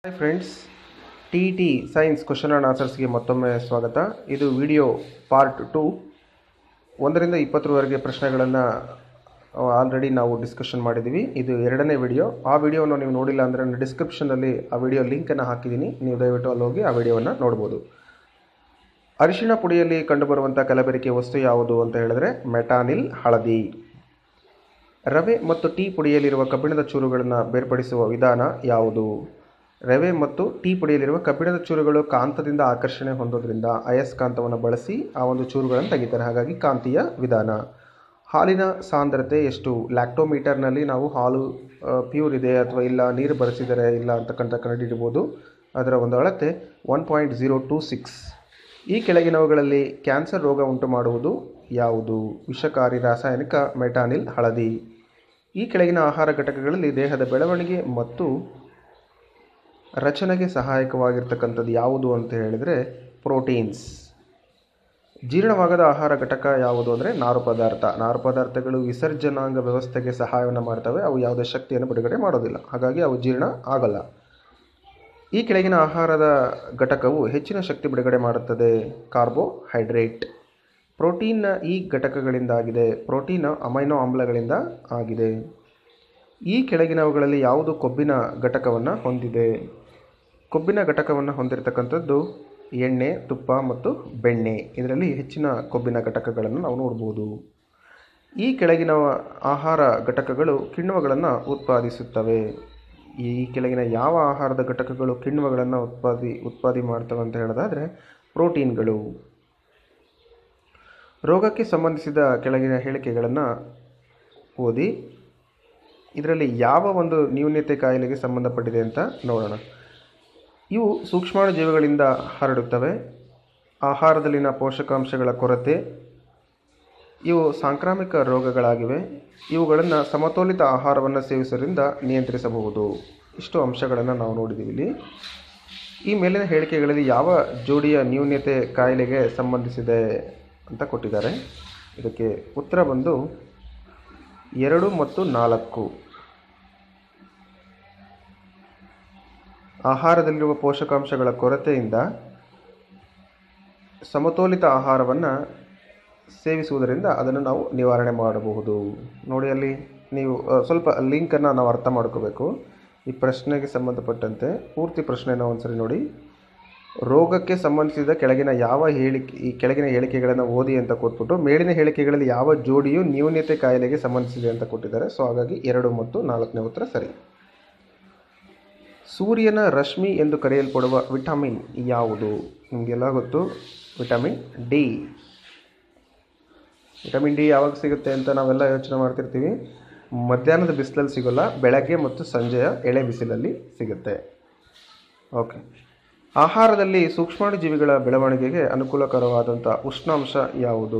hi friends T T science question and ಆನ್ಸರ್ಸ್ಗೆ ಮತ್ತೊಮ್ಮೆ ಸ್ವಾಗತ ಇದು ವಿಡಿಯೋ ಪಾರ್ಟ್ ಟು ಒಂದರಿಂದ ಇಪ್ಪತ್ತರವರೆಗೆ ಪ್ರಶ್ನೆಗಳನ್ನು ಆಲ್ರೆಡಿ ನಾವು ಡಿಸ್ಕಷನ್ ಮಾಡಿದ್ದೀವಿ ಇದು ಎರಡನೇ ವಿಡಿಯೋ ಆ ವಿಡಿಯೋವನ್ನು ನೀವು ನೋಡಿಲ್ಲ ಅಂದರೆ ನಾನು ಡಿಸ್ಕ್ರಿಪ್ಷನಲ್ಲಿ ಆ ವಿಡಿಯೋ ಲಿಂಕನ್ನು ಹಾಕಿದ್ದೀನಿ ನೀವು ದಯವಿಟ್ಟು ಅಲ್ಲಿ ಹೋಗಿ ಆ ವಿಡಿಯೋವನ್ನು ನೋಡ್ಬೋದು ಅರಿಶಿಣ ಪುಡಿಯಲ್ಲಿ ಕಂಡುಬರುವಂಥ ಕಲಬೆರಕೆ ವಸ್ತು ಯಾವುದು ಅಂತ ಹೇಳಿದ್ರೆ ಮೆಟಾನಿಲ್ ಹಳದಿ ರವೆ ಮತ್ತು ಟೀ ಪುಡಿಯಲ್ಲಿರುವ ಕಬ್ಬಿಣದ ಚೂರುಗಳನ್ನು ಬೇರ್ಪಡಿಸುವ ವಿಧಾನ ಯಾವುದು ರವೆ ಮತ್ತು ಟೀ ಪುಡಿಯಲ್ಲಿರುವ ಕಬ್ಬಿಣದ ಚೂರುಗಳು ಕಾಂತದಿಂದ ಆಕರ್ಷಣೆ ಹೊಂದೋದ್ರಿಂದ ಅಯಸ್ಕಾಂತವನ್ನು ಬಳಸಿ ಆ ಒಂದು ಚೂರುಗಳನ್ನು ತೆಗಿತಾರೆ ಹಾಗಾಗಿ ಕಾಂತೀಯ ವಿಧಾನ ಹಾಲಿನ ಸಾಂದ್ರತೆ ಎಷ್ಟು ಲ್ಯಾಕ್ಟೋಮೀಟರ್ನಲ್ಲಿ ನಾವು ಹಾಲು ಪ್ಯೂರ್ ಇದೆ ಅಥವಾ ಇಲ್ಲ ನೀರು ಬರೆಸಿದರೆ ಇಲ್ಲ ಅಂತಕ್ಕಂಥ ಕಂಡುಹಿಡಿಬೋದು ಅದರ ಒಂದು ಅಳತೆ one point zero two six ಈ ಕೆಳಗಿನವುಗಳಲ್ಲಿ ಕ್ಯಾನ್ಸರ್ ರೋಗ ಉಂಟು ಮಾಡುವುದು ಯಾವುದು ವಿಷಕಾರಿ ರಾಸಾಯನಿಕ ಮೆಟಾನಿಲ್ ಹಳದಿ ಈ ಕೆಳಗಿನ ಆಹಾರ ಘಟಕಗಳಲ್ಲಿ ದೇಹದ ಬೆಳವಣಿಗೆ ಮತ್ತು ರಚನೆಗೆ ಸಹಾಯಕವಾಗಿರ್ತಕ್ಕಂಥದ್ದು ಯಾವುದು ಅಂತ ಹೇಳಿದರೆ ಪ್ರೋಟೀನ್ಸ್ ಜೀರ್ಣವಾಗದ ಆಹಾರ ಘಟಕ ಯಾವುದು ಅಂದರೆ ನಾರು ಪದಾರ್ಥ ನಾರು ಪದಾರ್ಥಗಳು ವಿಸರ್ಜನಾಂಗ ವ್ಯವಸ್ಥೆಗೆ ಸಹಾಯವನ್ನು ಮಾಡ್ತವೆ ಅವು ಯಾವುದೇ ಶಕ್ತಿಯನ್ನು ಬಿಡುಗಡೆ ಮಾಡೋದಿಲ್ಲ ಹಾಗಾಗಿ ಅವು ಜೀರ್ಣ ಆಗಲ್ಲ ಈ ಕೆಳಗಿನ ಆಹಾರದ ಘಟಕವು ಹೆಚ್ಚಿನ ಶಕ್ತಿ ಬಿಡುಗಡೆ ಮಾಡುತ್ತದೆ ಕಾರ್ಬೋಹೈಡ್ರೇಟ್ ಪ್ರೋಟೀನ್ನ ಈ ಘಟಕಗಳಿಂದಾಗಿದೆ ಪ್ರೋಟೀನ್ ಅಮೈನೋ ಆಮ್ಲಗಳಿಂದ ಆಗಿದೆ ಈ ಕೆಳಗಿನವುಗಳಲ್ಲಿ ಯಾವುದು ಕೊಬ್ಬಿನ ಘಟಕವನ್ನು ಹೊಂದಿದೆ ಕೊಬ್ಬಿನ ಘಟಕವನ್ನು ಹೊಂದಿರತಕ್ಕಂಥದ್ದು ಎಣ್ಣೆ ತುಪ್ಪ ಮತ್ತು ಬೆಣ್ಣೆ ಇದರಲ್ಲಿ ಹೆಚ್ಚಿನ ಕೊಬ್ಬಿನ ಘಟಕಗಳನ್ನು ನಾವು ನೋಡ್ಬೋದು ಈ ಕೆಳಗಿನ ಆಹಾರ ಘಟಕಗಳು ಕಿಣ್ವಗಳನ್ನು ಉತ್ಪಾದಿಸುತ್ತವೆ ಈ ಕೆಳಗಿನ ಯಾವ ಆಹಾರದ ಘಟಕಗಳು ಕಿಣ್ವಗಳನ್ನು ಉತ್ಪಾದಿ ಉತ್ಪಾದಿ ಮಾಡ್ತವೆ ಅಂತ ಹೇಳೋದಾದರೆ ಪ್ರೋಟೀನ್ಗಳು ರೋಗಕ್ಕೆ ಸಂಬಂಧಿಸಿದ ಕೆಳಗಿನ ಹೇಳಿಕೆಗಳನ್ನು ಓದಿ ಇದರಲ್ಲಿ ಯಾವ ಒಂದು ನ್ಯೂನ್ಯತೆ ಕಾಯಿಲೆಗೆ ಸಂಬಂಧಪಟ್ಟಿದೆ ಅಂತ ನೋಡೋಣ ಇವು ಸೂಕ್ಷ್ಮಾಣು ಜೀವಿಗಳಿಂದ ಹರಡುತ್ತವೆ ಆಹಾರದಲ್ಲಿನ ಪೋಷಕಾಂಶಗಳ ಕೊರತೆ ಇವು ಸಾಂಕ್ರಾಮಿಕ ರೋಗಗಳಾಗಿವೆ ಇವುಗಳನ್ನು ಸಮತೋಲಿತ ಆಹಾರವನ್ನು ಸೇವಿಸೋದ್ರಿಂದ ನಿಯಂತ್ರಿಸಬಹುದು ಇಷ್ಟು ಅಂಶಗಳನ್ನು ನಾವು ನೋಡಿದ್ದೀವಿ ಇಲ್ಲಿ ಈ ಮೇಲಿನ ಹೇಳಿಕೆಗಳಲ್ಲಿ ಯಾವ ಜೋಡಿಯ ನ್ಯೂನ್ಯತೆ ಕಾಯಿಲೆಗೆ ಸಂಬಂಧಿಸಿದೆ ಅಂತ ಕೊಟ್ಟಿದ್ದಾರೆ ಇದಕ್ಕೆ ಉತ್ತರ ಬಂದು ಎರಡು ಮತ್ತು ನಾಲ್ಕು ಆಹಾರದಲ್ಲಿರುವ ಪೋಷಕಾಂಶಗಳ ಕೊರತೆಯಿಂದ ಸಮತೋಲಿತ ಆಹಾರವನ್ನು ಸೇವಿಸುವುದರಿಂದ ಅದನ್ನು ನಾವು ನಿವಾರಣೆ ಮಾಡಬಹುದು ನೋಡಿ ಅಲ್ಲಿ ನೀವು ಸ್ವಲ್ಪ ಲಿಂಕನ್ನು ನಾವು ಅರ್ಥ ಮಾಡ್ಕೋಬೇಕು ಈ ಪ್ರಶ್ನೆಗೆ ಸಂಬಂಧಪಟ್ಟಂತೆ ಪೂರ್ತಿ ಪ್ರಶ್ನೆಯನ್ನು ಒಂದ್ಸರಿ ನೋಡಿ ರೋಗಕ್ಕೆ ಸಂಬಂಧಿಸಿದ ಕೆಳಗಿನ ಯಾವ ಹೇಳಿಕೆ ಈ ಕೆಳಗಿನ ಹೇಳಿಕೆಗಳನ್ನು ಓದಿ ಅಂತ ಕೊಟ್ಬಿಟ್ಟು ಮೇಲಿನ ಹೇಳಿಕೆಗಳಲ್ಲಿ ಯಾವ ಜೋಡಿಯು ನ್ಯೂನ್ಯತೆ ಕಾಯಿಲೆಗೆ ಸಂಬಂಧಿಸಿದೆ ಅಂತ ಕೊಟ್ಟಿದ್ದಾರೆ ಸೊ ಹಾಗಾಗಿ ಎರಡು ಮತ್ತು ನಾಲ್ಕನೇ ಉತ್ತರ ಸರಿ ಸೂರ್ಯನ ರಶ್ಮಿ ಎಂದು ಕರೆಯಲ್ಪಡುವ ವಿಟಮಿನ್ ಯಾವುದು ನಿಮಗೆಲ್ಲ ಗೊತ್ತು ವಿಟಮಿನ್ ಡಿ ವಿಟಮಿನ್ ಡಿ ಯಾವಾಗ ಸಿಗುತ್ತೆ ಅಂತ ನಾವೆಲ್ಲ ಯೋಚನೆ ಮಾಡ್ತಿರ್ತೀವಿ ಮಧ್ಯಾಹ್ನದ ಬಿಸಿಲಲ್ಲಿ ಸಿಗೋಲ್ಲ ಬೆಳಗ್ಗೆ ಮತ್ತು ಸಂಜೆಯ ಎಳೆ ಬಿಸಿಲಲ್ಲಿ ಸಿಗುತ್ತೆ ಓಕೆ ಆಹಾರದಲ್ಲಿ ಸೂಕ್ಷ್ಮಾಣು ಜೀವಿಗಳ ಬೆಳವಣಿಗೆಗೆ ಅನುಕೂಲಕರವಾದಂಥ ಉಷ್ಣಾಂಶ ಯಾವುದು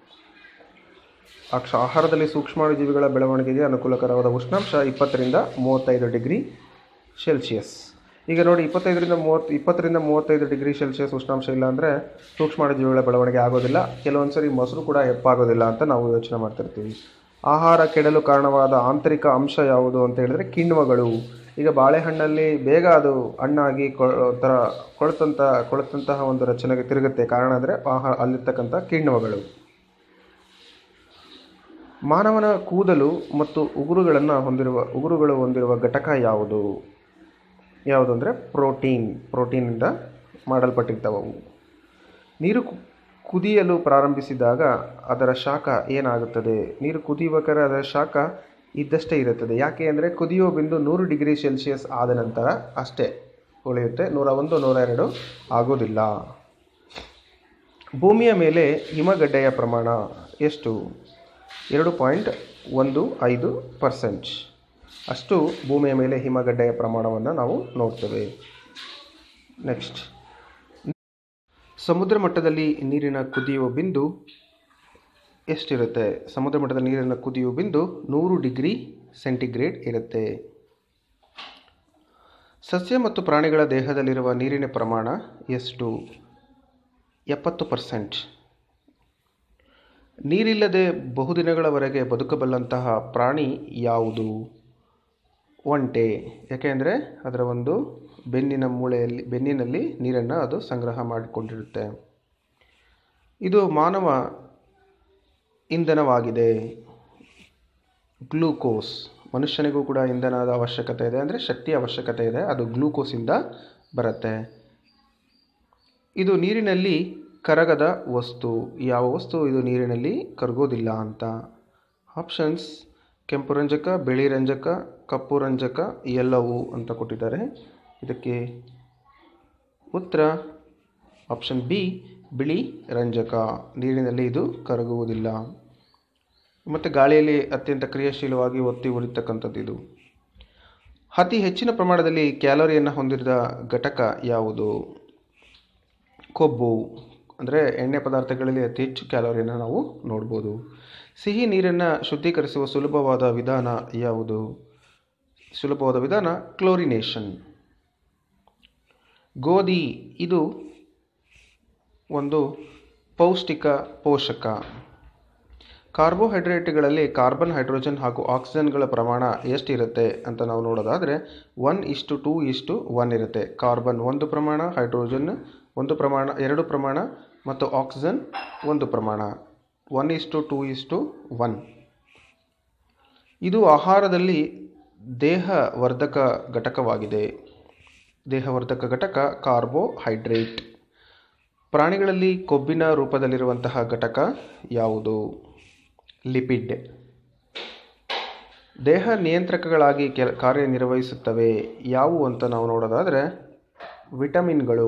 ಅಕ್ಷ ಆಹಾರದಲ್ಲಿ ಸೂಕ್ಷ್ಮಾಣು ಜೀವಿಗಳ ಬೆಳವಣಿಗೆಗೆ ಅನುಕೂಲಕರವಾದ ಉಷ್ಣಾಂಶ ಇಪ್ಪತ್ತರಿಂದ ಮೂವತ್ತೈದು ಡಿಗ್ರಿ ಸೆಲ್ಸಿಯಸ್ ಈಗ ನೋಡಿ ಇಪ್ಪತ್ತೈದರಿಂದ ಮೂವತ್ತು ಇಪ್ಪತ್ತರಿಂದ ಮೂವತ್ತೈದು ಡಿಗ್ರಿ ಸೆಲ್ಸಿಯಸ್ ಉಷ್ಣಾಂಶ ಇಲ್ಲ ಅಂದರೆ ಸೂಕ್ಷ್ಮಾಣು ಜೀವಿಗಳ ಬೆಳವಣಿಗೆ ಆಗೋದಿಲ್ಲ ಕೆಲವೊಂದು ಸರಿ ಮೊಸರು ಕೂಡ ಹೆಪ್ಪಾಗೋದಿಲ್ಲ ಅಂತ ನಾವು ಯೋಚನೆ ಮಾಡ್ತಿರ್ತೀವಿ ಆಹಾರ ಕೆಡಲು ಕಾರಣವಾದ ಆಂತರಿಕ ಅಂಶ ಯಾವುದು ಅಂತ ಹೇಳಿದ್ರೆ ಕಿಣ್ವಗಳು ಈಗ ಬಾಳೆಹಣ್ಣಲ್ಲಿ ಬೇಗ ಅದು ಹಣ್ಣಾಗಿ ಒಂಥರ ಕೊಳತಂತ ಕೊಳತಂತಹ ಒಂದು ರಚನೆಗೆ ತಿರುಗುತ್ತೆ ಕಾರಣ ಅಂದರೆ ಆಹಾರ ಅಲ್ಲಿರ್ತಕ್ಕಂಥ ಕಿಣ್ವಗಳು ಮಾನವನ ಕೂದಲು ಮತ್ತು ಉಗುರುಗಳನ್ನು ಹೊಂದಿರುವ ಉಗುರುಗಳು ಹೊಂದಿರುವ ಘಟಕ ಯಾವುದು ಯಾವುದು ಅಂದರೆ ಪ್ರೋಟೀನ್ ಪ್ರೋಟೀನಿಂದ ಮಾಡಲ್ಪಟ್ಟಿರ್ತವೆ ಅವು ನೀರು ಕುದಿಯಲು ಪ್ರಾರಂಭಿಸಿದಾಗ ಅದರ ಶಾಖ ಏನಾಗುತ್ತದೆ ನೀರು ಕುದಿಬೇಕಾದ್ರೆ ಅದರ ಶಾಖ ಇದ್ದಷ್ಟೇ ಇರುತ್ತದೆ ಯಾಕೆ ಅಂದರೆ ಕುದಿಯುವ ಬಿಂದು ನೂರು ಡಿಗ್ರಿ ಸೆಲ್ಸಿಯಸ್ ಆದ ನಂತರ ಅಷ್ಟೇ ಉಳಿಯುತ್ತೆ ನೂರ ಒಂದು ನೂರ ಎರಡು ಆಗೋದಿಲ್ಲ ಭೂಮಿಯ ಮೇಲೆ ಹಿಮಗಡ್ಡೆಯ ಪ್ರಮಾಣ ಎಷ್ಟು ಎರಡು ಪಾಯಿಂಟ್ ಒಂದು ಐದು ಪರ್ಸೆಂಟ್ ಅಷ್ಟು ಭೂಮಿಯ ಮೇಲೆ ಹಿಮಗಡ್ಡೆಯ ಪ್ರಮಾಣವನ್ನು ನಾವು ನೋಡ್ತೇವೆ ನೆಕ್ಸ್ಟ್ ಸಮುದ್ರ ಮಟ್ಟದಲ್ಲಿ ನೀರಿನ ಕುದಿಯುವ ಬಿಂದು ಎಷ್ಟಿರುತ್ತೆ ಸಮುದ್ರ ಮಟ್ಟದ ನೀರಿನ ಕುದಿಯುವ ಬಿಂದು ನೂರು ಡಿಗ್ರಿ ಸೆಂಟಿಗ್ರೇಡ್ ಇರುತ್ತೆ ಸಸ್ಯ ಮತ್ತು ಪ್ರಾಣಿಗಳ ದೇಹದಲ್ಲಿರುವ ನೀರಿನ ಪ್ರಮಾಣ ಎಷ್ಟು ಎಪ್ಪತ್ತು ಪರ್ಸೆಂಟ್ ನೀರಿಲ್ಲದೆ ಬಹುದಿನಗಳವರೆಗೆ ಬದುಕಬಲ್ಲಂತಹ ಪ್ರಾಣಿ ಯಾವುದು ಒಂಟೆ ಯಾಕೆಂದರೆ ಅದರ ಒಂದು ಬೆನ್ನಿನ ಮೂಳೆಯಲ್ಲಿ ಬೆನ್ನಿನಲ್ಲಿ ನೀರನ್ನು ಅದು ಸಂಗ್ರಹ ಮಾಡಿಕೊಂಡಿರುತ್ತೆ ಇದು ಮಾನವ ಇಂಧನವಾಗಿದೆ ಗ್ಲೂಕೋಸ್ ಮನುಷ್ಯನಿಗೂ ಕೂಡ ಇಂಧನದ ಅವಶ್ಯಕತೆ ಇದೆ ಅಂದರೆ ಶಕ್ತಿಯ ಅವಶ್ಯಕತೆ ಇದೆ ಅದು ಗ್ಲೂಕೋಸಿಂದ ಬರುತ್ತೆ ಇದು ನೀರಿನಲ್ಲಿ ಕರಗದ ವಸ್ತು ಯಾವ ವಸ್ತು ಇದು ನೀರಿನಲ್ಲಿ ಕರಗೋದಿಲ್ಲ ಅಂತ ಆಪ್ಷನ್ಸ್ ಕೆಂಪು ರಂಜಕ ಬಿಳಿ ರಂಜಕ ಕಪ್ಪು ರಂಜಕ ಎಲ್ಲವೂ ಅಂತ ಕೊಟ್ಟಿದ್ದಾರೆ ಇದಕ್ಕೆ ಉತ್ತರ ಆಪ್ಷನ್ ಬಿ ಬಿಳಿ ರಂಜಕ ನೀರಿನಲ್ಲಿ ಇದು ಕರಗುವುದಿಲ್ಲ ಮತ್ತು ಗಾಳಿಯಲ್ಲಿ ಅತ್ಯಂತ ಕ್ರಿಯಾಶೀಲವಾಗಿ ಒತ್ತಿ ಉರಿತಕ್ಕಂಥದ್ದು ಇದು ಅತಿ ಹೆಚ್ಚಿನ ಪ್ರಮಾಣದಲ್ಲಿ ಕ್ಯಾಲೋರಿಯನ್ನು ಹೊಂದಿರದ ಘಟಕ ಯಾವುದು ಕೊಬ್ಬು ಅಂದರೆ ಎಣ್ಣೆ ಪದಾರ್ಥಗಳಲ್ಲಿ ಅತಿ ಹೆಚ್ಚು ಕ್ಯಾಲೋರಿಯನ್ನು ನಾವು ನೋಡ್ಬೋದು ಸಿಹಿ ನೀರನ್ನು ಶುದ್ಧೀಕರಿಸುವ ಸುಲಭವಾದ ವಿಧಾನ ಯಾವುದು ಸುಲಭವಾದ ವಿಧಾನ ಕ್ಲೋರಿನೇಷನ್ ಗೋಧಿ ಇದು ಒಂದು ಪೌಷ್ಟಿಕ ಪೋಷಕ ಕಾರ್ಬೋಹೈಡ್ರೇಟ್ಗಳಲ್ಲಿ ಕಾರ್ಬನ್ ಹೈಡ್ರೋಜನ್ ಹಾಗೂ ಆಕ್ಸಿಜನ್ಗಳ ಪ್ರಮಾಣ ಎಷ್ಟಿರುತ್ತೆ ಅಂತ ನಾವು ನೋಡೋದಾದರೆ ಒನ್ ಇಷ್ಟು ಟೂ ಇಷ್ಟು ಒನ್ ಇರುತ್ತೆ ಕಾರ್ಬನ್ ಒಂದು ಪ್ರಮಾಣ ಹೈಡ್ರೋಜನ್ ಒಂದು ಪ್ರಮಾಣ ಎರಡು ಪ್ರಮಾಣ ಮತ್ತು ಆಕ್ಸಿಜನ್ ಒಂದು ಪ್ರಮಾಣ ಒನ್ ಇಷ್ಟು ಟೂ ಇಷ್ಟು ಒನ್ ಇದು ಆಹಾರದಲ್ಲಿ ದೇಹವರ್ಧಕ ಘಟಕವಾಗಿದೆ ದೇಹವರ್ಧಕ ಘಟಕ ಕಾರ್ಬೋಹೈಡ್ರೇಟ್ ಪ್ರಾಣಿಗಳಲ್ಲಿ ಕೊಬ್ಬಿನ ರೂಪದಲ್ಲಿರುವಂತಹ ಘಟಕ ಯಾವುದು ಲಿಪಿಡ್ ದೇಹ ನಿಯಂತ್ರಕಗಳಾಗಿ ಕೆಲ ಕಾರ್ಯನಿರ್ವಹಿಸುತ್ತವೆ ಯಾವುವು ಅಂತ ನಾವು ನೋಡೋದಾದರೆ ವಿಟಮಿನ್ಗಳು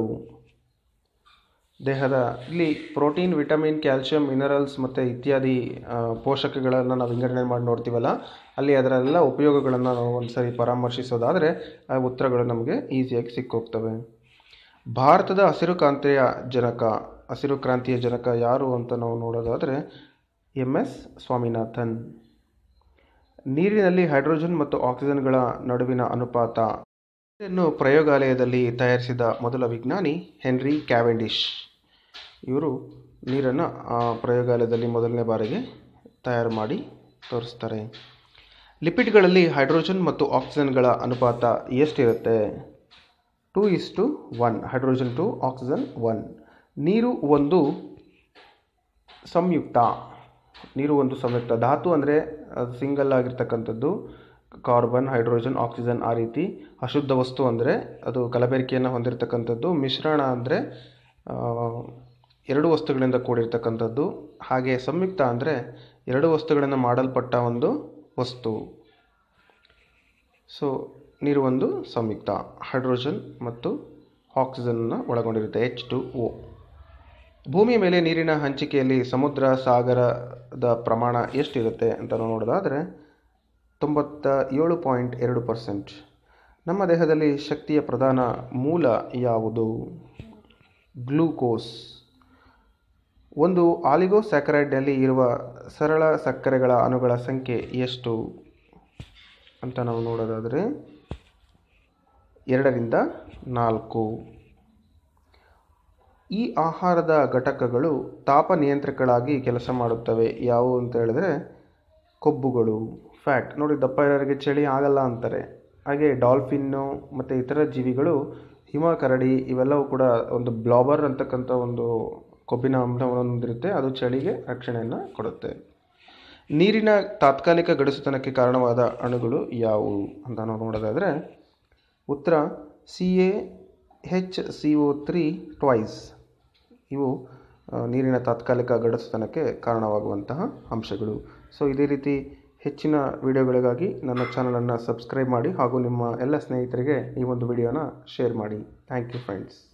ದೇಹದ ಇಲ್ಲಿ ಪ್ರೋಟೀನ್ ವಿಟಮಿನ್ ಕ್ಯಾಲ್ಶಿಯಂ ಮಿನರಲ್ಸ್ ಮತ್ತು ಇತ್ಯಾದಿ ಪೋಷಕಗಳನ್ನು ನಾವು ವಿಂಗಡಣೆ ಮಾಡಿ ನೋಡ್ತೀವಲ್ಲ ಅಲ್ಲಿ ಅದರೆಲ್ಲ ಉಪಯೋಗಗಳನ್ನು ನಾವು ಒಂದು ಸರಿ ಪರಾಮರ್ಶಿಸೋದಾದರೆ ಆ ಉತ್ತರಗಳು ನಮಗೆ ಈಸಿಯಾಗಿ ಸಿಕ್ಕೋಗ್ತವೆ ಭಾರತದ ಹಸಿರು ಕ್ರಾಂತಿಯ ಜನಕ ಹಸಿರು ಕ್ರಾಂತಿಯ ಜನಕ ಯಾರು ಅಂತ ನಾವು ನೋಡೋದಾದರೆ ಎಮ್ ಎಸ್ ಸ್ವಾಮಿನಾಥನ್ ನೀರಿನಲ್ಲಿ ಹೈಡ್ರೋಜನ್ ಮತ್ತು ಆಕ್ಸಿಜನ್ಗಳ ನಡುವಿನ ಅನುಪಾತ ಇದನ್ನು ಪ್ರಯೋಗಾಲಯದಲ್ಲಿ ತಯಾರಿಸಿದ ಮೊದಲ ವಿಜ್ಞಾನಿ ಹೆನ್ರಿ ಕ್ಯಾವೆಂಡಿಶ್ ಇವರು ನೀರನ್ನು ಪ್ರಯೋಗಾಲಯದಲ್ಲಿ ಮೊದಲನೇ ಬಾರಿಗೆ ತಯಾರು ಮಾಡಿ ತೋರಿಸ್ತಾರೆ ಲಿಪಿಡ್ಗಳಲ್ಲಿ ಹೈಡ್ರೋಜನ್ ಮತ್ತು ಆಕ್ಸಿಜನ್ಗಳ ಅನುಪಾತ ಎಷ್ಟಿರುತ್ತೆ two is to one hydrogen two oxygen one ನೀರು ಒಂದು ಸಂಯುಕ್ತ ನೀರು ಒಂದು ಸಂಯುಕ್ತ ಧಾತು ಅಂದರೆ ಅದು ಸಿಂಗಲ್ ಆಗಿರ್ತಕ್ಕಂಥದ್ದು ಕಾರ್ಬನ್ ಹೈಡ್ರೋಜನ್ ಆಕ್ಸಿಜನ್ ಆ ರೀತಿ ಅಶುದ್ಧ ವಸ್ತು ಅಂದರೆ ಅದು ಕಲಬೆರಕೆಯನ್ನು ಹೊಂದಿರತಕ್ಕಂಥದ್ದು ಮಿಶ್ರಣ ಅಂದರೆ ಎರಡು ವಸ್ತುಗಳಿಂದ ಕೂಡಿರ್ತಕ್ಕಂಥದ್ದು ಹಾಗೆ ಸಂಯುಕ್ತ ಅಂದರೆ ಎರಡು ವಸ್ತುಗಳಿಂದ ಮಾಡಲ್ಪಟ್ಟ ಒಂದು ವಸ್ತು ಸೊ ನೀರು ಒಂದು ಸಂಯುಕ್ತ ಹೈಡ್ರೋಜನ್ ಮತ್ತು ಆಕ್ಸಿಜನ್ನ ಒಳಗೊಂಡಿರುತ್ತೆ ಎಚ್ ಟು ಓ ಭೂಮಿಯ ಮೇಲೆ ನೀರಿನ ಹಂಚಿಕೆಯಲ್ಲಿ ಸಮುದ್ರ ಸಾಗರದ ಪ್ರಮಾಣ ಎಷ್ಟಿರುತ್ತೆ ಅಂತ ನಾವು ನೋಡೋದಾದರೆ ತೊಂಬತ್ತ ಏಳು ಪಾಯಿಂಟ್ ಎರಡು ಪರ್ಸೆಂಟ್ ನಮ್ಮ ದೇಹದಲ್ಲಿ ಶಕ್ತಿಯ ಪ್ರಧಾನ ಮೂಲ ಯಾವುದು ಗ್ಲೂಕೋಸ್ ಒಂದು ಆಲಿಗೋಸ್ಯಾಕರೈಡ್ನಲ್ಲಿ ಇರುವ ಸರಳ ಸಕ್ಕರೆಗಳ ಅಣುಗಳ ಸಂಖ್ಯೆ ಎಷ್ಟು ಅಂತ ನಾವು ನೋಡೋದಾದರೆ ಎರಡರಿಂದ ನಾಲ್ಕು ಈ ಆಹಾರದ ಘಟಕಗಳು ತಾಪ ನಿಯಂತ್ರಕಗಳಾಗಿ ಕೆಲಸ ಮಾಡುತ್ತವೆ ಯಾವುವು ಅಂತ ಹೇಳಿದ್ರೆ ಕೊಬ್ಬುಗಳು ಫ್ಯಾಟ್ ನೋಡಿ ದಪ್ಪ ಇರೋರಿಗೆ ಚಳಿ ಆಗಲ್ಲ ಅಂತಾರೆ ಹಾಗೆ ಡಾಲ್ಫಿನ್ನು ಮತ್ತು ಇತರ ಜೀವಿಗಳು ಹಿಮ ಕರಡಿ ಇವೆಲ್ಲವೂ ಕೂಡ ಒಂದು ಬ್ಲಾಬರ್ ಅಂತಕ್ಕಂಥ ಒಂದು ಕೊಬ್ಬಿನ ಅಂಶವನ್ನು ಹೊಂದಿರುತ್ತೆ ಅದು ಚಳಿಗೆ ರಕ್ಷಣೆಯನ್ನು ಕೊಡುತ್ತೆ ನೀರಿನ ತಾತ್ಕಾಲಿಕ ಗಡಸುತನಕ್ಕೆ ಕಾರಣವಾದ ಅಣುಗಳು ಯಾವುವು ಅಂತ ನಾವು ನೋಡೋದಾದರೆ ಉತ್ತರ C A H C O three twice ಇವು ನೀರಿನ ತಾತ್ಕಾಲಿಕ ಗಡಸುತನಕ್ಕೆ ಕಾರಣವಾಗುವಂತಹ ಅಂಶಗಳು ಸೊ ಇದೇ ರೀತಿ ಹೆಚ್ಚಿನ ವಿಡಿಯೋಗಳಿಗಾಗಿ ನನ್ನ ಚಾನಲನ್ನು ಸಬ್ಸ್ಕ್ರೈಬ್ ಮಾಡಿ ಹಾಗೂ ನಿಮ್ಮ ಎಲ್ಲ ಸ್ನೇಹಿತರಿಗೆ ಈ ಒಂದು ವಿಡಿಯೋನ ಶೇರ್ ಮಾಡಿ ಥ್ಯಾಂಕ್ ಯು ಫ್ರೆಂಡ್ಸ್